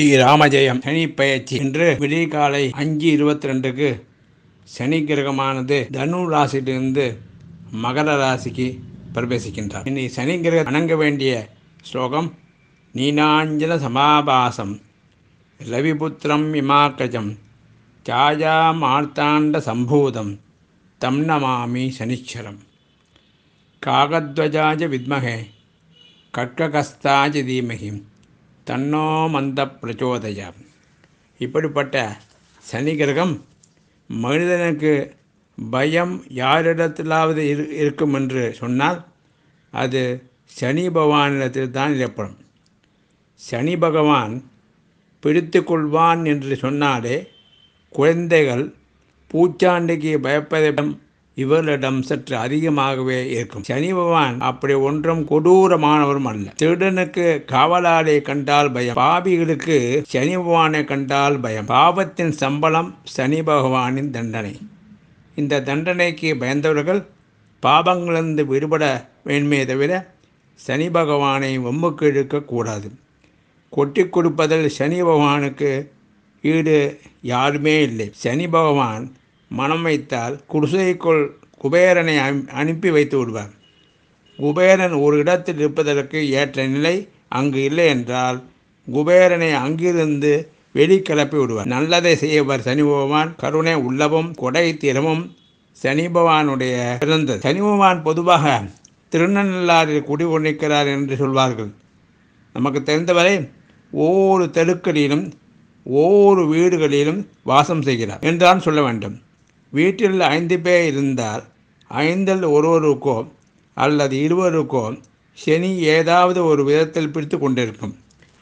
ஸ்ரீ ராமஜெயம் சனி பயிற்சி இன்று விடிகாலை அஞ்சு இருபத்தி ரெண்டுக்கு சனி கிரகமானது தனு ராசியிலிருந்து மகர ராசிக்கு பிரவேசிக்கின்றார் இனி சனி கிரகம் வணங்க வேண்டிய ஸ்லோகம் நீனாஞ்சன சமாபாசம் ரவிபுத்திரம் இமாக்கஜம் சாயா மார்த்தாண்ட சம்பூதம் தம் நமாமி சனிச்சரம் காகத்வஜாஜ வித்மகே கட்ககஸ்தாஜ தீமகி தன்னோ மந்த பிரச்சோதயா இப்படிப்பட்ட சனி கிரகம் மனிதனுக்கு பயம் யாரிடத்திலாவது இரு இருக்கும் என்று சொன்னால் அது சனி பகவானிடத்தில் தான் ஏற்படும் சனி பகவான் பிடித்து கொள்வான் என்று சொன்னாலே குழந்தைகள் பூச்சாண்டிக்கு பயப்பதிடம் இவர்களிடம் சற்று அதிகமாகவே இருக்கும் சனி பகவான் அப்படி ஒன்றும் கொடூரமானவரும் அல்ல திருடனுக்கு காவலாளை கண்டால் பயம் பாபிகளுக்கு சனி பகவானை கண்டால் பயம் பாவத்தின் சம்பளம் சனி பகவானின் தண்டனை இந்த தண்டனைக்கு பயந்தவர்கள் பாபங்களிலிருந்து விடுபட வேண்டுமே தவிர சனி பகவானை வம்புக்கு இழுக்கக்கூடாது கொட்டி கொடுப்பதில் சனி பகவானுக்கு ஈடு யாருமே இல்லை சனி பகவான் மனம் வைத்தால் குடிசைக்குள் குபேரனை அனுப்பி வைத்து விடுவார் குபேரன் ஒரு இடத்தில் இருப்பதற்கு ஏற்ற நிலை அங்கு இல்லை என்றால் குபேரனை அங்கிருந்து வெளிக்கிளப்பி விடுவார் நல்லதை செய்யவர் சனி பகவான் கருணை உள்ளவும் கொடை திறமும் சனி பகவானுடைய பிறந்தது சனி பகவான் பொதுவாக திருநள்ளாறில் குடிகொண்டிருக்கிறார் என்று சொல்வார்கள் நமக்கு தெரிந்தவரை ஒவ்வொரு தெருக்களிலும் ஒவ்வொரு வீடுகளிலும் வாசம் செய்கிறார் என்றுதான் சொல்ல வேண்டும் வீட்டில் ஐந்து பேர் இருந்தால் ஐந்தில் ஒருவருக்கோ அல்லது இருவருக்கோ சனி ஏதாவது ஒரு விதத்தில் பிடித்து கொண்டிருக்கும்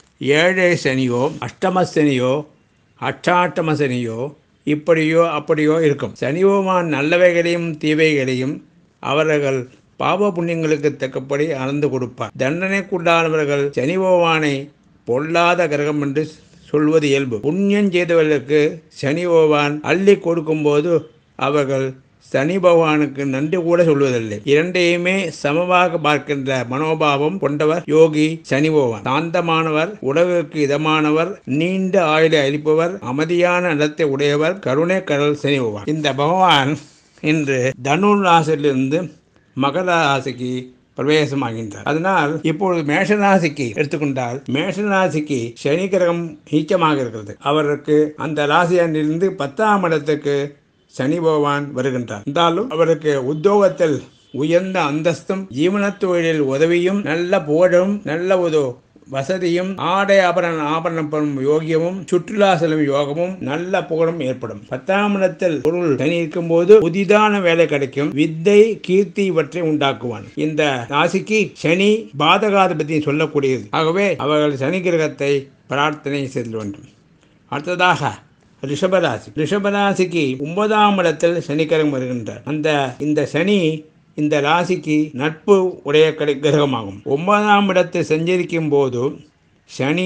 ஏழை சனியோ அஷ்டம சனியோ அச்சாட்டம சனியோ இப்படியோ அப்படியோ இருக்கும் சனிபகவான் நல்லவைகளையும் தீவைகளையும் அவர்கள் பாவ புண்ணியங்களுக்கு தக்கபடி அளந்து கொடுப்பார் தண்டனைக்குண்டானவர்கள் சனி பகவானை பொல்லாத கிரகம் என்று சொல்வது இயல்பு புண்ணியம் செய்தவர்களுக்கு சனி பகவான் அள்ளி கொடுக்கும்போது அவர்கள் சனி பகவானுக்கு நன்றி கூட சொல்வதில்லை இரண்டையுமே சமமாக பார்க்கின்ற மனோபாவம் கொண்டவர் யோகி சனி பகவான் சாந்தமானவர் உலகிற்கு இதமானவர் நீண்ட ஆயுளை அளிப்பவர் அமைதியான இடத்தை உடையவர் கருணை கடல் சனி பகவான் இந்த பகவான் இன்று தனு ராசியிலிருந்து மகர ராசிக்கு பிரவேசமாகின்றார் அதனால் இப்பொழுது மேஷராசிக்கு எடுத்துக்கொண்டால் மேஷராசிக்கு சனி கிரகம் நீச்சமாக இருக்கிறது அவருக்கு அந்த ராசியிலிருந்து பத்தாம் இடத்துக்கு சனி பகவான் வருகின்றார் இருந்தாலும் அவருக்கு உத்தியோகத்தில் உயர்ந்த அந்தஸ்தும் ஜீவன தொழிலில் உதவியும் நல்ல புகழும் நல்ல ஒரு வசதியும் ஆடை ஆபரண ஆபரணம் பெறும் யோகியமும் சுற்றுலா செல்லும் யோகமும் நல்ல புகழும் ஏற்படும் பத்தாம் இடத்தில் பொருள் சனி இருக்கும் போது புதிதான வேலை கிடைக்கும் வித்தை கீர்த்தி இவற்றை உண்டாக்குவான் இந்த ராசிக்கு சனி பாதகாதிபதி சொல்லக்கூடியது ஆகவே அவர்கள் சனி கிரகத்தை பிரார்த்தனை செய்து வேண்டும் அடுத்ததாக ரிஷபராசி ரிஷபராசிக்கு ஒன்பதாம் இடத்தில் சனிக்கிரகம் வருகின்றார் அந்த இந்த சனி இந்த ராசிக்கு நட்பு உடைய கிரகமாகும் ஒன்பதாம் இடத்தை சஞ்சரிக்கும் போது சனி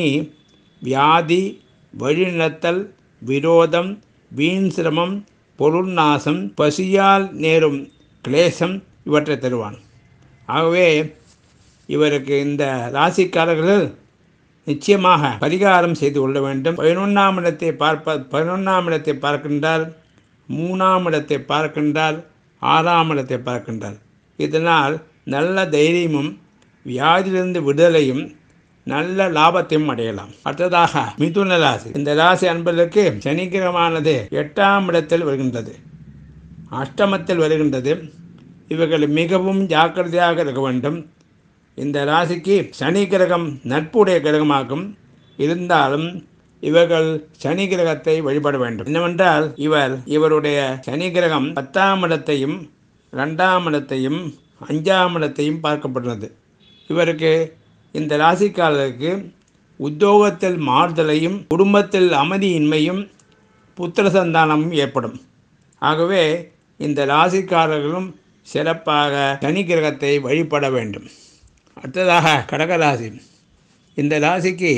வியாதி வழிநடத்தல் விரோதம் வீண் சிரமம் பொருள் நாசம் பசியால் நேரும் கிளேசம் இவற்றை தருவான் ஆகவே இவருக்கு இந்த ராசிக்காரர்கள் நிச்சயமாக பரிகாரம் செய்து கொள்ள வேண்டும் பதினொன்றாம் இடத்தை பார்ப்ப பதினொன்றாம் இடத்தை பார்க்கின்றால் மூணாம் இடத்தை பார்க்கின்றால் ஆறாம் இடத்தை பார்க்கின்றார் இதனால் நல்ல தைரியமும் வியாதியிலிருந்து விடுதலையும் நல்ல லாபத்தையும் அடையலாம் அடுத்ததாக மிதுன ராசி இந்த ராசி அன்பர்களுக்கு சனிக்கிரமானது எட்டாம் இடத்தில் வருகின்றது அஷ்டமத்தில் வருகின்றது இவர்கள் மிகவும் ஜாக்கிரதையாக இருக்க வேண்டும் இந்த ராசிக்கு சனி கிரகம் நட்புடைய கிரகமாகும் இருந்தாலும் இவர்கள் சனி கிரகத்தை வழிபட வேண்டும் என்னவென்றால் இவர் இவருடைய சனி கிரகம் பத்தாம் இடத்தையும் ரெண்டாம் இடத்தையும் அஞ்சாம் இடத்தையும் பார்க்கப்படுறது இவருக்கு இந்த ராசிக்காரருக்கு உத்தியோகத்தில் மாறுதலையும் குடும்பத்தில் அமைதியின்மையும் புத்திர சந்தானமும் ஏற்படும் ஆகவே இந்த ராசிக்காரர்களும் சிறப்பாக சனி கிரகத்தை வழிபட வேண்டும் அடுத்ததாக கடகராசி இந்த ராசிக்கு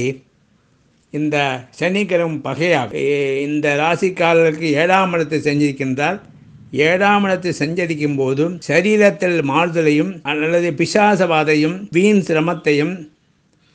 இந்த சனிக்கிரகம் பகையாக இந்த ராசிக்காரர்களுக்கு ஏழாம் இடத்தை செஞ்சிருக்கின்றால் ஏழாம் இடத்தை சஞ்சரிக்கும் போதும் சரீரத்தில் மாறுதலையும் அல்லது பிசாசவாதையும் வீண் சிரமத்தையும்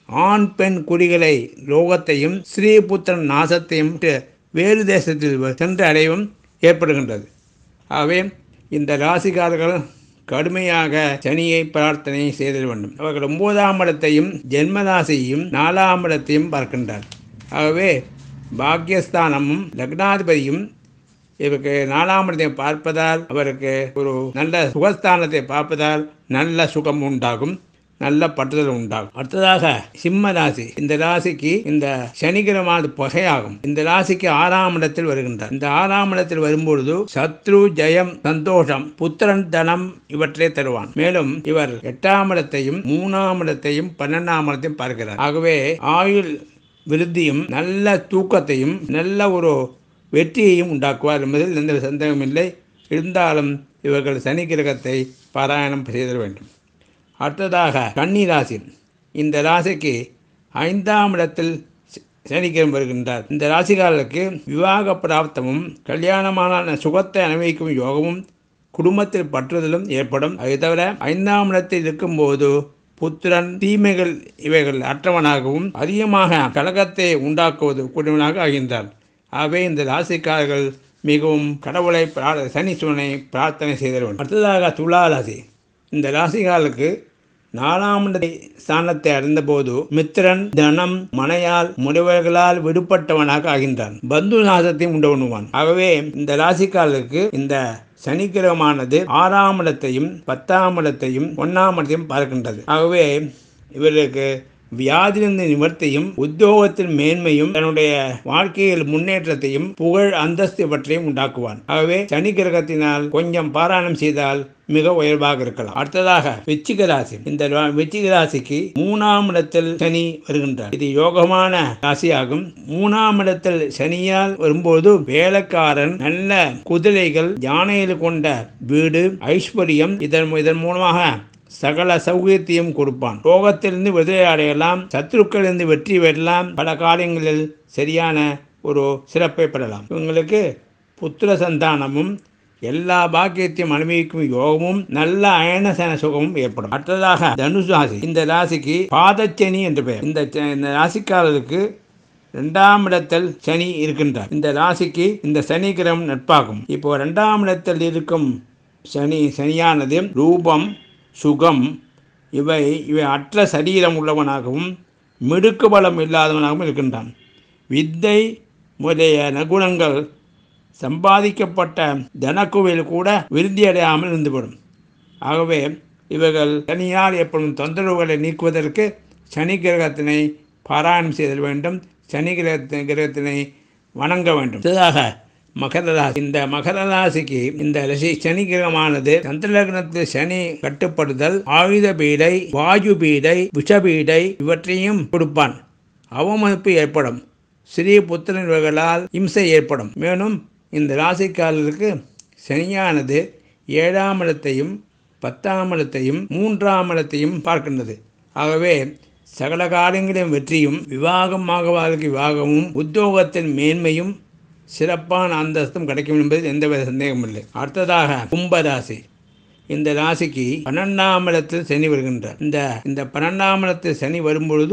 ஆண் பெண் குடிகளை லோகத்தையும் ஸ்ரீபுத்திரன் நாசத்தையும் விட்டு வேறு தேசத்தில் சென்று அடையவும் ஏற்படுகின்றது ஆகவே இந்த ராசிக்காரர்கள் கடுமையாக சனியை பிரார்த்தனை செய்தல் வேண்டும் அவர்கள் ஒன்பதாம் இடத்தையும் ஜென்மராசியையும் நாலாம் இடத்தையும் பார்க்கின்றார் ஆகவே பாக்கியஸ்தானமும் லக்னாதிபதியும் இவருக்கு நாலாம் இடத்தை பார்ப்பதால் அவருக்கு ஒரு நல்ல சுகஸ்தானத்தை பார்ப்பதால் நல்ல சுகம் உண்டாகும் நல்ல பற்றுதல் உண்டாகும் அடுத்ததாக சிம்ம ராசி இந்த ராசிக்கு இந்த சனிகிரமானது பகையாகும் இந்த ராசிக்கு ஆறாம் இடத்தில் வருகின்றார் இந்த ஆறாம் இடத்தில் வரும்பொழுது சத்ரு ஜெயம் சந்தோஷம் புத்திரன் தனம் இவற்றை தருவான் மேலும் இவர் எட்டாம் இடத்தையும் மூணாம் இடத்தையும் பன்னெண்டாம் இடத்தையும் பார்க்கிறார் ஆகவே ஆயுள் விருத்தியும் நல்ல தூக்கத்தையும் நல்ல ஒரு வெற்றியையும் உண்டாக்குவார் என்பதில் எந்த சந்தேகமில்லை இருந்தாலும் இவர்கள் சனி கிரகத்தை பாராயணம் செய்தல் வேண்டும் அடுத்ததாக கன்னி ராசி இந்த ராசிக்கு ஐந்தாம் இடத்தில் ச- சனிக்கிழமை வருகின்றார் இந்த ராசிக்காரர்களுக்கு விவாக பிராப்தமும் கல்யாணமான சுகத்தை அனுபவிக்கும் யோகமும் குடும்பத்தில் பற்றுதலும் ஏற்படும் அதை தவிர ஐந்தாம் இடத்தில் இருக்கும்போது புத்திரன் தீமைகள் இவைகள் அற்றவனாகவும் அதிகமாக கலகத்தை உண்டாக்குவது கூடியவனாக ஆகின்றார் ஆகவே இந்த ராசிக்காரர்கள் மிகவும் கடவுளை பிரா- சனீஸ்வரனை பிரார்த்தனை செய்தல் வேண்டும் அடுத்ததாக துலா ராசி இந்த ராசிகாலுக்கு நாலாம் இடத்தை ஸ்தானத்தை அடைந்தபோது மித்திரன் தனம் மனையால் முறைவர்களால் விடுபட்டவனாக ஆகின்றான் பந்து நாசத்தை உண்டவனுவான் ஆகவே இந்த ராசிக்காரருக்கு இந்த சனிக்கிரகமானது ஆறாம் இடத்தையும் பத்தாம் இடத்தையும் ஒன்னாம் இடத்தையும் பார்க்கின்றது ஆகவே இவருக்கு வியாதிலிருந்து நிவர்த்தியும் உத்தியோகத்தில் மேன்மையும் தன்னுடைய வாழ்க்கையில் முன்னேற்றத்தையும் புகழ் அந்தஸ்து பற்றியும் உண்டாக்குவான் ஆகவே சனி கிரகத்தினால் கொஞ்சம் பாராயணம் செய்தால் மிக உயர்வாக இருக்கலாம் அடுத்ததாக விச்சிக ராசி இந்த ரா- விச்சிக ராசிக்கு மூணாம் இடத்தில் சனி வருகின்றார் இது யோகமான ராசியாகும் மூணாம் இடத்தில் சனியால் வரும்போது வேலைக்காரன் நல்ல குதிரைகள் யானையில் கொண்ட வீடு ஐஸ்வர்யம் இதன் இதன் மூலமாக சகல சௌகரியத்தையும் கொடுப்பான் ரோகத்திலிருந்து விடுதலை அடையலாம் சத்துருக்களிலிருந்து வெற்றி பெறலாம் பல காரியங்களில் சரியான ஒரு சிறப்பை பெறலாம் இவங்களுக்கு புத்திர சந்தானமும் எல்லா பாக்கியத்தையும் அனுபவிக்கும் யோகமும் நல்ல அயனசன சுகமும் ஏற்படும் அடுத்ததாக தனுசு ராசி இந்த ராசிக்கு பாதச்சனி என்று பெயர் இந்த ச- இந்த ராசிக்காரருக்கு இரண்டாம் இடத்தில் சனி இருக்கின்றார் இந்த ராசிக்கு இந்த சனி கிரகம் நட்பாகும் இப்போ இரண்டாம் இடத்தில் இருக்கும் சனி சனியானது ரூபம் சுகம் இவை இவை அற்ற சரீரம் உள்ளவனாகவும் மிடுக்கு பலம் இல்லாதவனாகவும் இருக்கின்றான் வித்தை முதலிய நகுணங்கள் சம்பாதிக்கப்பட்ட தனக்குவில் கூட விருத்தியடையாமல் இருந்துவிடும் ஆகவே இவர்கள் சனியால் ஏற்படும் தொந்தரவுகளை நீக்குவதற்கு சனி கிரகத்தினை பாராயணம் செய்தல் வேண்டும் சனி கிரகத்தின் கிரகத்தினை வணங்க வேண்டும் அடுத்ததாக மகர ராசி இந்த மகர ராசிக்கு இந்த ரசி சனி கிரகமானது சந்திரலக்னத்தில் சனி கட்டுப்படுதல் ஆயுத பீடை வாயு பீடை விஷபீடை இவற்றையும் கொடுப்பான் அவமதிப்பு ஏற்படும் ஸ்ரீ புத்திரன்களால் இம்சை ஏற்படும் மேலும் இந்த ராசிக்காரருக்கு சனியானது ஏழாம் இடத்தையும் பத்தாம் இடத்தையும் மூன்றாம் இடத்தையும் பார்க்கின்றது ஆகவே சகல காரியங்களிலும் வெற்றியும் விவாகமாகவாருக்கு விவாகமும் உத்தியோகத்தின் மேன்மையும் சிறப்பான அந்தஸ்தும் கிடைக்கும் என்பதில் எந்தவித சந்தேகமில்லை அடுத்ததாக கும்பராசி இந்த ராசிக்கு பன்னெண்டாம் இடத்தில் சனி வருகின்றார் இந்த இந்த பன்னெண்டாம் இடத்தில் சனி வரும்பொழுது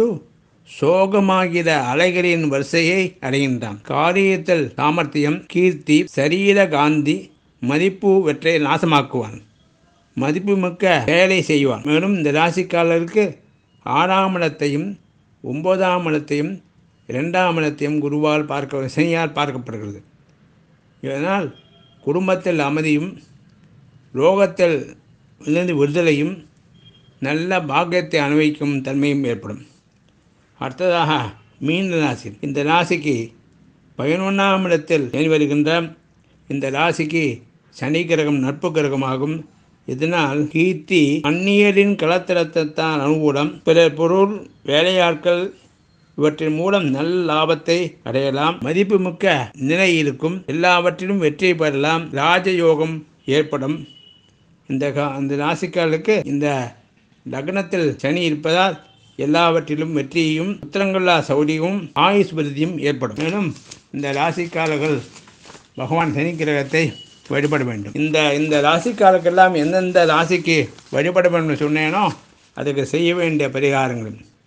சோகமாகிற அலைகளின் வரிசையை அடைகின்றான் காரியத்தில் சாமர்த்தியம் கீர்த்தி சரீர காந்தி மதிப்பு வெற்றை நாசமாக்குவான் மதிப்புமிக்க வேலை செய்வான் மேலும் இந்த ராசிக்காரருக்கு ஆறாம் இடத்தையும் ஒன்பதாம் இடத்தையும் இரண்டாம் இடத்தையும் குருவால் பார்க்க சனியால் பார்க்கப்படுகிறது இதனால் குடும்பத்தில் அமைதியும் ரோகத்தில் இருந்து விடுதலையும் நல்ல பாக்கியத்தை அனுபவிக்கும் தன்மையும் ஏற்படும் அடுத்ததாக மீன ராசி இந்த ராசிக்கு பதினொன்றாம் இடத்தில் சனி வருகின்ற இந்த ராசிக்கு சனி கிரகம் நட்பு கிரகமாகும் இதனால் கீர்த்தி அந்நியரின் கலத்திரத்தான் அனுகூலம் பிறர் பொருள் வேலையாட்கள் இவற்றின் மூலம் நல்ல லாபத்தை அடையலாம் மதிப்புமிக்க நிலை இருக்கும் எல்லாவற்றிலும் வெற்றி பெறலாம் ராஜயோகம் ஏற்படும் இந்த கா- இந்த ராசிக்காரர்களுக்கு இந்த லக்னத்தில் சனி இருப்பதால் எல்லாவற்றிலும் வெற்றியும் புத்திரங்களா சௌரியமும் ஆயுஷ் விருத்தியும் ஏற்படும் மேலும் இந்த ராசிக்காரர்கள் பகவான் சனி கிரகத்தை வழிபட வேண்டும் இந்த இந்த ராசிக்காரருக்கெல்லாம் எந்தெந்த ராசிக்கு வழிபட வேண்டும் சொன்னேனோ அதுக்கு செய்ய வேண்டிய பரிகாரங்கள்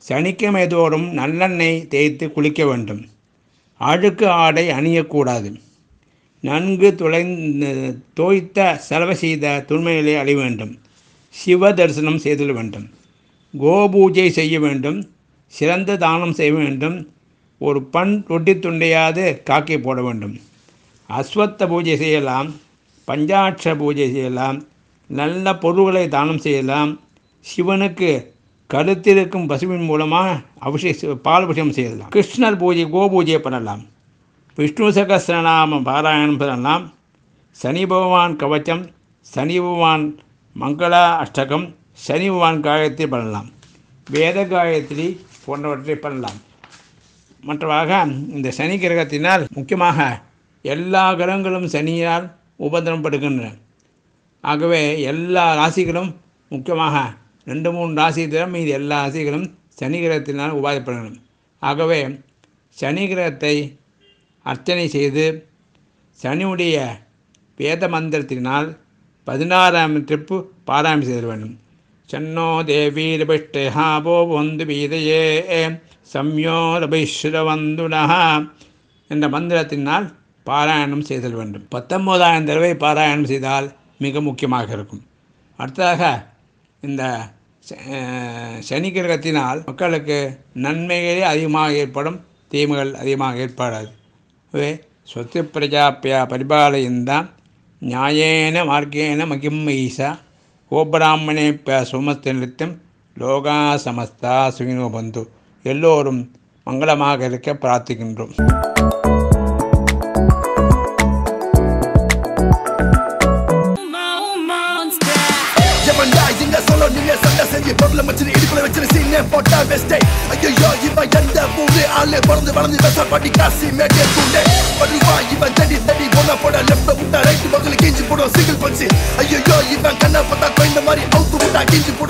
சனிக்கிழமை தோறும் நல்லெண்ணெய் தேய்த்து குளிக்க வேண்டும் அழுக்கு ஆடை அணியக்கூடாது நன்கு துளைந்து தோய்த்த செலவு செய்த துணிமைகளை அழிய வேண்டும் சிவ தரிசனம் செய்தல் வேண்டும் கோபூஜை செய்ய வேண்டும் சிறந்த தானம் செய்ய வேண்டும் ஒரு பண் தொட்டி துண்டையாது காக்கை போட வேண்டும் அஸ்வத்த பூஜை செய்யலாம் பஞ்சாட்ச பூஜை செய்யலாம் நல்ல பொருள்களை தானம் செய்யலாம் சிவனுக்கு கருத்திருக்கும் பசுவின் மூலமாக அபிஷேக பால் அபிஷேகம் செய்யலாம் கிருஷ்ணர் பூஜை கோபூஜை பண்ணலாம் விஷ்ணு சகசிரநாம பாராயணம் பண்ணலாம் சனி பகவான் கவச்சம் சனி பகவான் மங்கள அஷ்டகம் சனி பகவான் காயத்ரி பண்ணலாம் வேத காயத்ரி போன்றவற்றை பண்ணலாம் மற்றவாக இந்த சனி கிரகத்தினால் முக்கியமாக எல்லா கிரகங்களும் சனியால் உபதிரப்படுகின்றன ஆகவே எல்லா ராசிகளும் முக்கியமாக ரெண்டு மூணு ராசி தவிர மீது எல்லா ராசிகளும் சனி கிரகத்தினால் உபாதிப்படுகின்றன ஆகவே சனி கிரகத்தை அர்ச்சனை செய்து சனியுடைய வேத மந்திரத்தினால் பதினாறாம் ட்ரிப்பு பாராயணம் செய்த வேண்டும் சன்னோ தேவீரபிஷ்டா போ வந்து வீதையே சம்யோ ரபிஸ்வரவந்துனா என்ற மந்திரத்தினால் பாராயணம் செய்தல் வேண்டும் பத்தொம்போதாயிரம் தடவை பாராயணம் செய்தால் மிக முக்கியமாக இருக்கும் அடுத்ததாக இந்த ச- அஹ் சனி கிரகத்தினால் மக்களுக்கு நன்மைகளே அதிகமாக ஏற்படும் தீமைகள் அதிகமாக ஏற்படாது वे स्वस्तिप्रजाप्य परिपालयन्तां न्यायेन मार्गेण मகிம் ஈசா கோபிராமணேப்பிய சுமஸ்த நிறுத்தம் லோகா சமஸ்தா சுகினோ பந்து எல்லோரும் மங்களமாக இருக்க பிரார்த்திக்கின்றோம் monster. எவன்டா இங்க சொல்ல நீங்க சண்டை செஞ்சு பொருளை வச்சு இடுப்புல வச்சு சீனே போட்டா வெஸ்டே ஐயோ இவன் எந்த ஊரு ஆளு பிறந்து வளர்ந்து வெச படி காசி மேட்டே கூண்டே படுவா இவன் தடி தடி போன போட லெஃப்ட் விட்டா ரைட் பக்கத்துல கிஞ்சி போடும் சிங்கிள் பஞ்சு ஐயோ இவன் கண்ணை பார்த்தா கோயந்த மாதிரி அவுத்து விட்டா கிஞ்சி போடும்